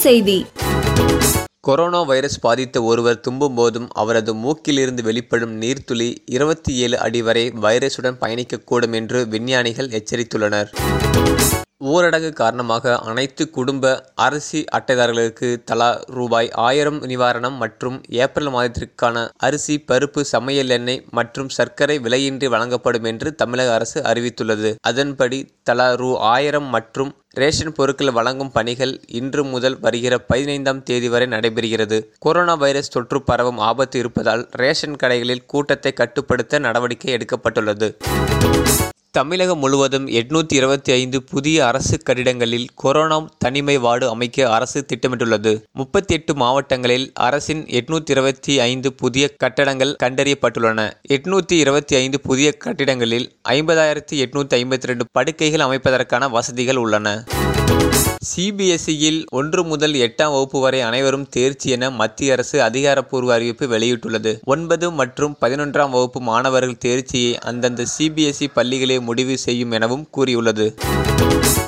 செய்தி corona virus பாதித்த ஒருவர் தும்பும் போதும் அவரது மூக்கிலிருந்து வெளிப்படும் நீர்த்துளி இருபத்தி ஏழு அடி வரை வைரசுடன் பயணிக்கக்கூடும் என்று விஞ்ஞானிகள் எச்சரித்துள்ளனர் ஊரடங்கு காரணமாக அனைத்து குடும்ப அரிசி அட்டைதாரர்களுக்கு தலா ரூபாய் ஆயிரம் நிவாரணம் மற்றும் ஏப்ரல் மாதத்திற்கான அரிசி பருப்பு சமையல் எண்ணெய் மற்றும் சர்க்கரை விலையின்றி வழங்கப்படும் என்று தமிழக அரசு அறிவித்துள்ளது அதன்படி தலா ரூ ஆயிரம் மற்றும் ரேஷன் பொருட்கள் வழங்கும் பணிகள் இன்று முதல் வருகிற பதினைந்தாம் தேதி வரை நடைபெறுகிறது கொரோனா வைரஸ் தொற்று பரவும் ஆபத்து இருப்பதால் ரேஷன் கடைகளில் கூட்டத்தை கட்டுப்படுத்த நடவடிக்கை எடுக்கப்பட்டுள்ளது தமிழகம் முழுவதும் எட்நூத்தி இருபத்தி ஐந்து புதிய அரசு கட்டிடங்களில் கொரோனா தனிமை வார்டு அமைக்க அரசு திட்டமிட்டுள்ளது முப்பத்தி எட்டு மாவட்டங்களில் அரசின் எட்நூத்தி இருபத்தி ஐந்து புதிய கட்டடங்கள் கண்டறியப்பட்டுள்ளன எட்நூத்தி இருபத்தி ஐந்து புதிய கட்டிடங்களில் ஐம்பதாயிரத்தி எட்நூத்தி ஐம்பத்தி ரெண்டு படுக்கைகள் அமைப்பதற்கான வசதிகள் உள்ளன சிபிஎஸ்இயில் ஒன்று முதல் எட்டாம் வகுப்பு வரை அனைவரும் தேர்ச்சி என மத்திய அரசு அதிகாரப்பூர்வ அறிவிப்பு வெளியிட்டுள்ளது ஒன்பது மற்றும் பதினொன்றாம் வகுப்பு மாணவர்கள் தேர்ச்சியை அந்தந்த சிபிஎஸ்இ பள்ளிகளே முடிவு செய்யும் எனவும் கூறியுள்ளது